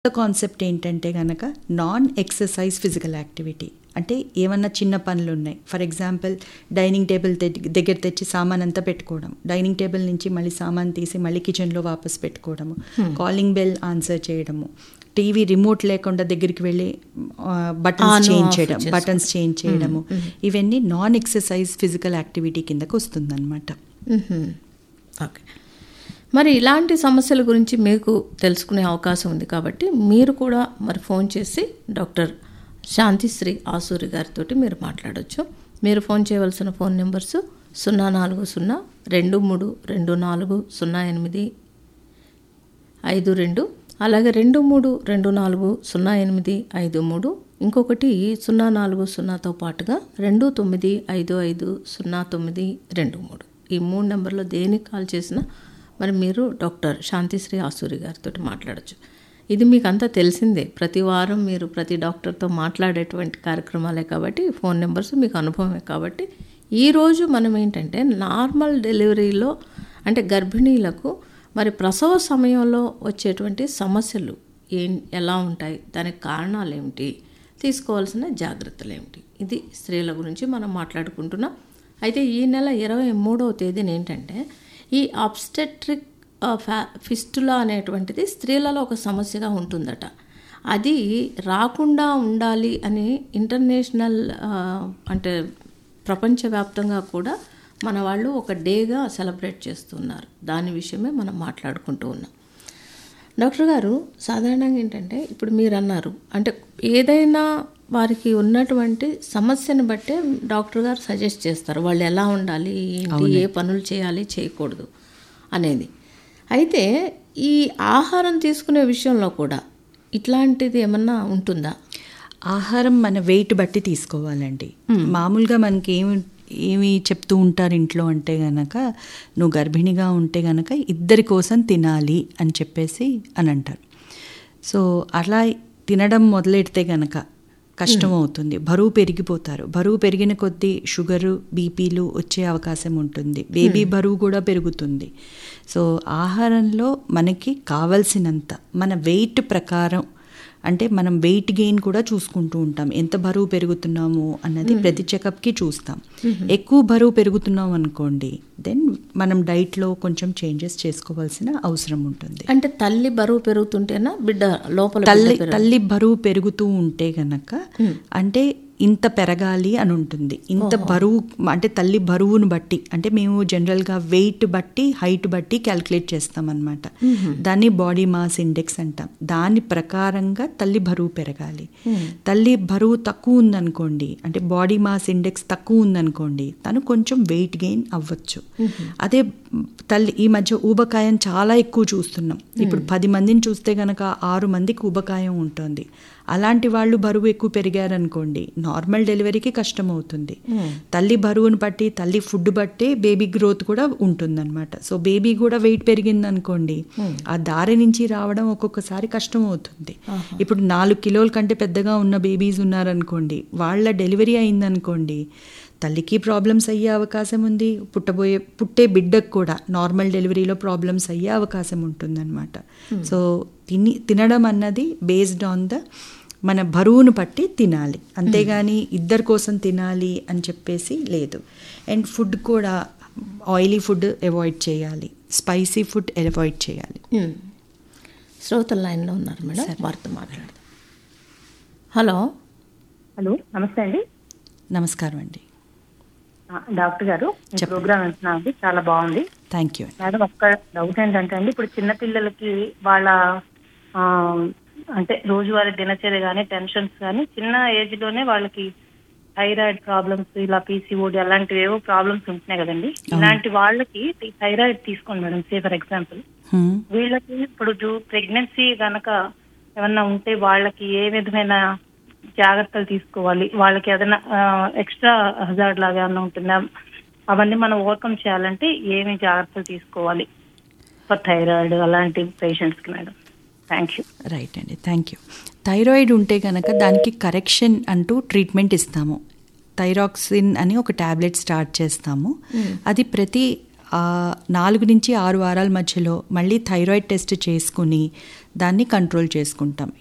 Concept ఏంటంటే కనుక non exercise physical activity అంటే ఏమన్నా చిన్న పనులు ఉన్నాయి ఫర్ ఎగ్జాంపుల్ డైనింగ్ టేబుల్ దగ్గర తెచ్చి సామాన్ అంతా పెట్టుకోవడం డైనింగ్ టేబుల్ నుంచి మళ్ళీ సామాన్ తీసి మళ్ళీ కిచెన్లో వాపస్ పెట్టుకోవడము కాలింగ్ బెల్ ఆన్సర్ చేయడము టీవీ రిమోట్ లేకుండా దగ్గరికి వెళ్ళి బటన్స్ On, చేంజ్ off చేయడం చేసుకోవడం. బటన్స్ చేంజ్ చేయడము ఇవన్నీ నాన్ ఎక్సర్సైజ్ ఫిజికల్ యాక్టివిటీ కిందకు వస్తుందన్నమాట మ్మ్హ్మ్. ఓకే మరి ఇలాంటి సమస్యల గురించి మీకు తెలుసుకునే అవకాశం ఉంది కాబట్టి మీరు కూడా మరి ఫోన్ చేసి డాక్టర్ శాంతిశ్రీ ఆసూరి గారితో మీరు మాట్లాడొచ్చు మీరు ఫోన్ చేయవలసిన ఫోన్ నెంబర్స్ సున్నా నాలుగు సున్నా రెండు మూడు రెండు నాలుగు సున్నా ఎనిమిది ఐదు రెండు అలాగే రెండు మూడు రెండు నాలుగు సున్నా ఎనిమిది ఐదు మూడు ఇంకొకటి సున్నా నాలుగు సున్నాతో పాటుగా రెండు తొమ్మిది ఐదు ఐదు సున్నా తొమ్మిది రెండు మూడు ఈ మూడు నెంబర్లో దేనికి కాల్ చేసినా మరి మీరు డాక్టర్ శాంతిశ్రీ ఆసూరి గారితో మాట్లాడచ్చు ఇది మీకు అంతా తెలిసిందే ప్రతి వారం మీరు ప్రతి డాక్టర్తో మాట్లాడేటువంటి కార్యక్రమాలే కాబట్టి ఫోన్ నెంబర్స్ మీకు అనుభవమే కాబట్టి ఈరోజు మనం ఏంటంటే నార్మల్ డెలివరీలో అంటే గర్భిణీలకు మరి ప్రసవ సమయంలో వచ్చేటువంటి సమస్యలు ఏం ఎలా ఉంటాయి దానికి కారణాలు ఏమిటి తీసుకోవాల్సిన జాగ్రత్తలు ఏమిటి ఇది స్త్రీల గురించి మనం మాట్లాడుకుంటున్నాం అయితే ఈ నెల ఇరవై మూడవ తేదీన ఏంటంటే ఈ అబ్స్టెట్రిక్ ఫ్యా ఫిస్టులా అనేటువంటిది స్త్రీలలో ఒక సమస్యగా ఉంటుందట అది రాకుండా ఉండాలి అని ఇంటర్నేషనల్ ఆ, అంటే ప్రపంచవ్యాప్తంగా కూడా మన వాళ్ళు ఒక డేగా సెలబ్రేట్ చేస్తున్నారు దాని విషయమే మనం మాట్లాడుకుంటూ ఉన్నాం డాక్టర్ గారు సాధారణంగా ఏంటంటే ఇప్పుడు మీరు అన్నారు అంటే ఏదైనా వారికి ఉన్నటువంటి సమస్యను బట్టే డాక్టర్ గారు సజెస్ట్ చేస్తారు వాళ్ళు ఎలా ఉండాలి ఏంటి ఏ పనులు చేయాలి చేయకూడదు అనేది అయితే ఈ ఆహారం తీసుకునే విషయంలో కూడా ఇట్లాంటిది ఏమన్నా ఉంటుందా ఆహారం మన వెయిట్ బట్టి తీసుకోవాలండి మామూలుగా మనకి ఏమి ఏమి చెప్తూ ఉంటారు ఇంట్లో అంటే గనక నువ్వు గర్భిణిగా ఉంటే గనక ఇద్దరి కోసం తినాలి అని చెప్పేసి అని అంటారు సో అలా తినడం మొదలెడితే గనక కష్టం అవుతుంది బరువు పెరిగిపోతారు బరువు పెరిగిన కొద్దీ షుగరు బీపీలు వచ్చే అవకాశం ఉంటుంది బేబీ బరువు కూడా పెరుగుతుంది సో ఆహారంలో మనకి కావలసినంత మన వెయిట్ ప్రకారం అంటే మనం వెయిట్ గెయిన్ కూడా చూసుకుంటూ ఉంటాం ఎంత బరువు పెరుగుతున్నాము అన్నది ప్రతి చెకప్కి చూస్తాం ఎక్కువ బరువు పెరుగుతున్నాం అనుకోండి దెన్ మనం డైట్లో కొంచెం చేంజెస్ చేసుకోవాల్సిన అవసరం ఉంటుంది అంటే తల్లి బరువు పెరుగుతుంటేనా బిడ్డ లోపల తల్లి తల్లి బరువు పెరుగుతూ ఉంటే గనక అంటే ఇంత పెరగాలి అని ఉంటుంది ఇంత బరువు అంటే తల్లి బరువును బట్టి అంటే మేము జనరల్గా వెయిట్ బట్టి హైట్ బట్టి క్యాల్కులేట్ చేస్తాం అనమాట దాన్ని బాడీ మాస్ ఇండెక్స్ అంటాం దాని ప్రకారంగా తల్లి బరువు పెరగాలి తల్లి బరువు తక్కువ ఉందనుకోండి అంటే బాడీ మాస్ ఇండెక్స్ తక్కువ ఉందనుకోండి తను కొంచెం వెయిట్ గెయిన్ అవ్వచ్చు అదే తల్లి ఈ మధ్య ఊబకాయం చాలా ఎక్కువ చూస్తున్నాం ఇప్పుడు పది మందిని చూస్తే గనక ఆరు మందికి ఊబకాయం ఉంటుంది అలాంటి వాళ్ళు బరువు ఎక్కువ పెరిగారనుకోండి నార్మల్ డెలివరీకి కష్టం అవుతుంది తల్లి బరువును బట్టి తల్లి ఫుడ్ బట్టి బేబీ గ్రోత్ కూడా ఉంటుందన్నమాట సో బేబీ కూడా వెయిట్ పెరిగింది అనుకోండి ఆ దారి నుంచి రావడం ఒక్కొక్కసారి కష్టం అవుతుంది ఇప్పుడు నాలుగు కిలోల కంటే పెద్దగా ఉన్న బేబీస్ ఉన్నారనుకోండి వాళ్ళ డెలివరీ అయిందనుకోండి తల్లికి ప్రాబ్లమ్స్ అయ్యే అవకాశం ఉంది పుట్టబోయే పుట్టే బిడ్డకు కూడా నార్మల్ డెలివరీలో ప్రాబ్లమ్స్ అయ్యే అవకాశం ఉంటుందన్నమాట సో తిని తినడం అన్నది బేస్డ్ ఆన్ ద మన బరువును బట్టి తినాలి అంతేగాని ఇద్దరి కోసం తినాలి అని చెప్పేసి లేదు అండ్ ఫుడ్ కూడా ఆయిలీ ఫుడ్ అవాయిడ్ చేయాలి స్పైసీ ఫుడ్ అవాయిడ్ చేయాలి ఉమ్. శ్రోతల లైన్లో ఉన్నారు మేడం వారితో మాట్లాడదాం హలో హలో నమస్తే అండి నమస్కారం అండి ఆ, డాక్టర్ గారు మీ ప్రోగ్రామ్ వింటున్నా అండి చాలా బాగుంది థ్యాంక్ యూ మేడం ఒక్క డౌట్ ఏంటంటే అండి ఇప్పుడు చిన్న పిల్లలకి వాళ్ళ ఆ, అంటే రోజువారీ దినచర్య కానీ టెన్షన్స్ కానీ చిన్న ఏజ్ లోనే వాళ్ళకి థైరాయిడ్ ప్రాబ్లమ్స్ ఇలా పీసీఓడి అలాంటివి ఏవో ప్రాబ్లమ్స్ ఉంటున్నాయి కదండి ఇలాంటి వాళ్ళకి థైరాయిడ్ తీసుకోండి మేడం సే ఫర్ ఎగ్జాంపుల్ హ్మ్. వీళ్ళకి ఇప్పుడు ప్రెగ్నెన్సీ గనక ఏమన్నా ఉంటే వాళ్ళకి ఏ విధమైన జాగ్రత్తలు తీసుకోవాలి వాళ్ళకి ఏదైనా ఎక్స్ట్రా హజార్డ్ లాగా ఏమన్నా ఉంటుందా అవన్నీ మనం ఓవర్కమ్ చేయాలంటే ఏమి జాగ్రత్తలు తీసుకోవాలి ఫర్ థైరాయిడ్ అలాంటి పేషెంట్స్ కి మేడం థ్యాంక్ యూ రైట్ అండి థ్యాంక్ యూ థైరాయిడ్ ఉంటే కనుక దానికి కరెక్షన్ అంటూ ట్రీట్మెంట్ ఇస్తాము థైరాక్సిన్ అని ఒక ట్యాబ్లెట్ స్టార్ట్ చేస్తాము అది ప్రతి ఆ, నాలుగు నుంచి ఆరు వారాల మధ్యలో మళ్ళీ థైరాయిడ్ టెస్ట్ చేసుకుని దాన్ని కంట్రోల్ చేసుకుంటాం